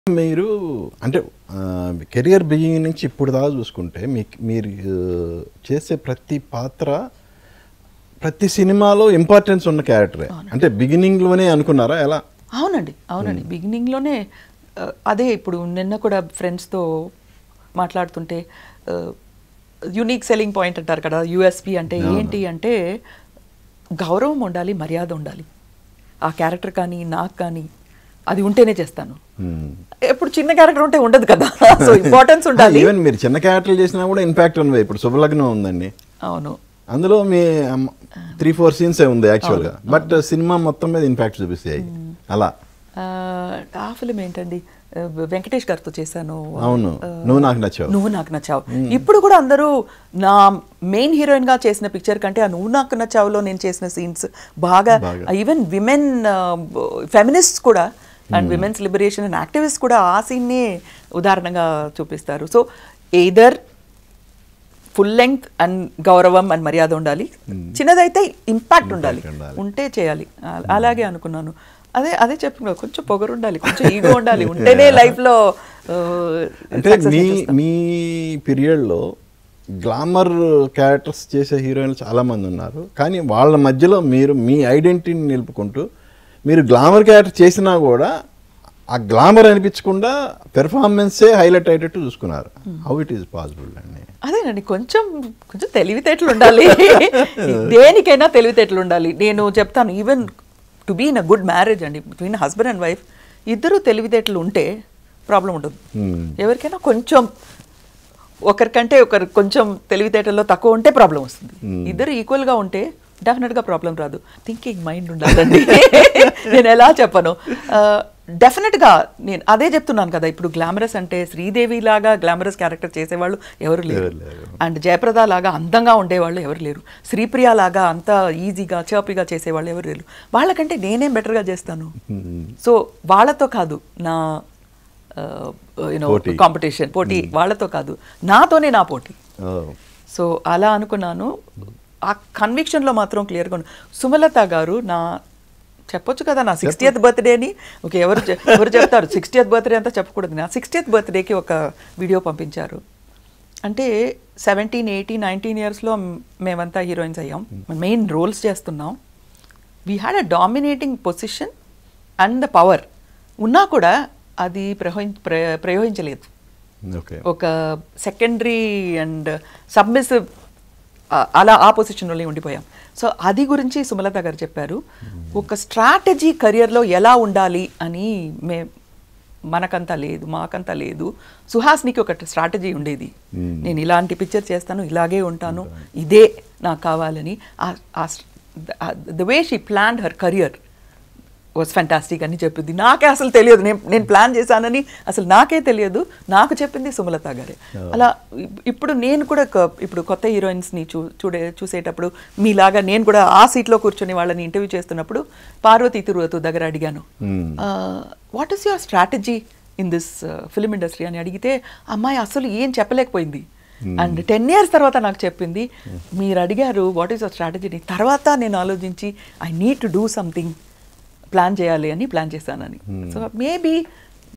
మీరు అంటే career beginning నుంచి ఇప్పుడు దాకా చూసుకుంటే మీ మీరు ఆ, చేసే ప్రతి పాత్ర ప్రతి సినిమాలో ఇంపార్టెన్స్ ఉన్న క్యారెక్టరే అంటే బిగినింగ్లోనే అనుకున్నారా ఎలా అవునండి అవునండి బిగినింగ్లోనే ఆ, అదే ఇప్పుడు నిన్న కూడా ఫ్రెండ్స్తో మాట్లాడుతుంటే యునిక్ సెల్లింగ్ పాయింట్ అంటారు కదా యూఎస్పి అంటే ఏంటి అంటే గౌరవం ఉండాలి మర్యాద ఉండాలి ఆ క్యారెక్టర్ కానీ నాకు కానీ అది ఉంటేనే చేస్తాను Hmm. ఎప్పుడు చిన్న క్యారెక్టర్ ఉంటే ఉండదు కదా సో ఇంపార్టెన్స్ ఉండాలి ఈవెన్ మీరు చిన్న క్యారెక్టర్లు చేసినా కూడా ఇంపాక్ట్ ఉంది ఇప్పుడు శుభలగ్నం ఉందండి అవును అందులో మీ త్రీ ఫోర్ సీన్స్ ఉంది యాక్చువల్గా బట్ సినిమా మొత్తం మీద ఇంపాక్ట్ చూపిస్తాయి అలా ఆ, ఆ ఫిలిం ఏంటండి ఆ, వెంకటేష్ గారితో చేశాను అవును ఆ, నువ్వు నాకు నచ్చావు నువ్వు నాకు నచ్చావు ఇప్పుడు కూడా అందరూ నా మెయిన్ హీరోయిన్ గా చేసిన పిక్చర్ కంటే ఆ నువ్వు నాకు నచ్చావులో నేను చేసిన సీన్స్ బాగా బాగా. ఈవెన్ విమెన్ ఫెమినిస్ట్ కూడా and women's liberation and activist కూడా ఆ సీన్నే ఉదాహరణగా చూపిస్తారు so either full length and గౌరవం అండ్ మర్యాద ఉండాలి చిన్నదైతే ఇంపాక్ట్ ఉండాలి ఉండాలి. ఉంటే చేయాలి ఆ- అలాగే అనుకున్నాను అదే అదే చెప్తున్నా కొంచెం పొగరు ఉండాలి కొంచెం ఈగో ఉండాలి ఉంటేనే లైఫ్ లో ఆ, అంటే success మీ ని చూస్తాం. మీ పీరియడ్లో గ్లామర్ క్యారెక్టర్స్ చేసే హీరోయిన్లు చాలా మంది ఉన్నారు కానీ వాళ్ళ మధ్యలో మీరు మీ ఐడెంటిటీని నిలుపుకుంటూ మీరు గ్లామర్ క్యారెక్టర్ చేసినా కూడా ఆ గ్లామర్ అనిపించకుండా పెర్ఫార్మెన్సే హైలైట్ అయ్యేటట్టు చూసుకున్నారు హౌ ఇట్ ఈస్ పాసిబుల్ అండి అదేనండి కొంచెం కొంచెం తెలివితేటలు ఉండాలి దేనికైనా తెలివితేటలు ఉండాలి నేను చెప్తాను even to be in a good marriage అండి బిట్వీన్ హస్బెండ్ అండ్ వైఫ్ ఇద్దరు తెలివితేటలు ఉంటే ప్రాబ్లం ఉండదు Hmm. ఎవరికైనా కొంచెం ఒకరికంటే ఒకరు కొంచెం తెలివితేటల్లో తక్కువ ఉంటే ప్రాబ్లం వస్తుంది ఇద్దరు ఈక్వల్గా ఉంటే డెఫినెట్గా ప్రాబ్లం రాదు థింకింగ్ మైండ్ ఉండాలండి నేను ఎలా చెప్పను డెఫినెట్గా నేను అదే చెప్తున్నాను కదా ఇప్పుడు గ్లామరస్ అంటే శ్రీదేవి లాగా గ్లామరస్ క్యారెక్టర్ చేసేవాళ్ళు ఎవరు లేరు ఎవరు లేరు. అండ్ జయప్రద లాగా అందంగా ఉండేవాళ్ళు ఎవరు లేరు శ్రీప్రియ లాగా అంత ఈజీగా చర్పీగా చేసేవాళ్ళు ఎవరు లేరు వాళ్ళకంటే నేనేం బెటర్గా చేస్తాను సో వాళ్ళతో కాదు నా యూనో పోటీ. కాంపిటీషన్ పోటీ వాళ్ళతో కాదు నాతోనే నా పోటీ Oh. సో అలా అనుకున్నాను ఆ కన్విక్షన్లో మాత్రం క్లియర్గా ఉంది సుమలత గారు నా చెప్పొచ్చు కదా నా సిక్స్టీయత్ బర్త్డేని ఓకే ఎవరు చె- ఎవరు చెప్తారు సిక్స్టీయత్ బర్త్డే అంతా చెప్పకూడదు నా సిక్స్టీయత్ బర్త్డేకి ఒక వీడియో పంపించారు అంటే సెవెంటీన్ ఎయిటీన్ నైన్టీన్ ఇయర్స్లో మేమంతా హీరోయిన్స్ అయ్యాం మెయిన్ రోల్స్ చేస్తున్నాం we had a dominating position and the power ఉన్నా కూడా అది ప్రయోగి ప్ర- ప్రయోగించలేదు ఓకే ఒక సెకండరీ అండ్ సబ్మిసివ్ అలా ఆ పొజిషన్లోనే ఉండిపోయాం సో అది గురించి సుమలత గారు చెప్పారు ఒక స్ట్రాటజీ కెరియర్లో ఎలా ఉండాలి అని మే మనకంతా లేదు మాకంతా లేదు సుహాస్నికి ఒక స్ట్రాటజీ ఉండేది నేను ఇలాంటి పిక్చర్ చేస్తాను ఇలాగే ఉంటాను ఇదే నాకు కావాలని the way she plan her career was fantastic అని చెప్పింది నాకే అసలు తెలియదు నేను నేను ప్లాన్ చేశానని అసలు నాకే తెలియదు నాకు చెప్పింది సుమలత గారే అలా ఇప్- ఇప్పుడు నేను కూడా ఒక- ఇప్పుడు కొత్త హీరోయిన్స్ని చూ చూడే చూసేటప్పుడు మీలాగా నేను కూడా ఆ సీట్లో కూర్చొని వాళ్ళని ఇంటర్వ్యూ చేస్తున్నప్పుడు పార్వతి తిరువతు దగ్గర అడిగాను what is your strategy in this film industry అని అడిగితే అమ్మాయి అసలు ఏం చెప్పలేకపోయింది అండ్ టెన్ ఇయర్స్ తర్వాత నాకు చెప్పింది మీరు అడిగారు వాట్ ఈస్ యువర్ స్ట్రాటజీని తర్వాత నేను ఆలోచించి I need to do something plan చేయాలి అని ప్లాన్ చేశానని సో మేబీ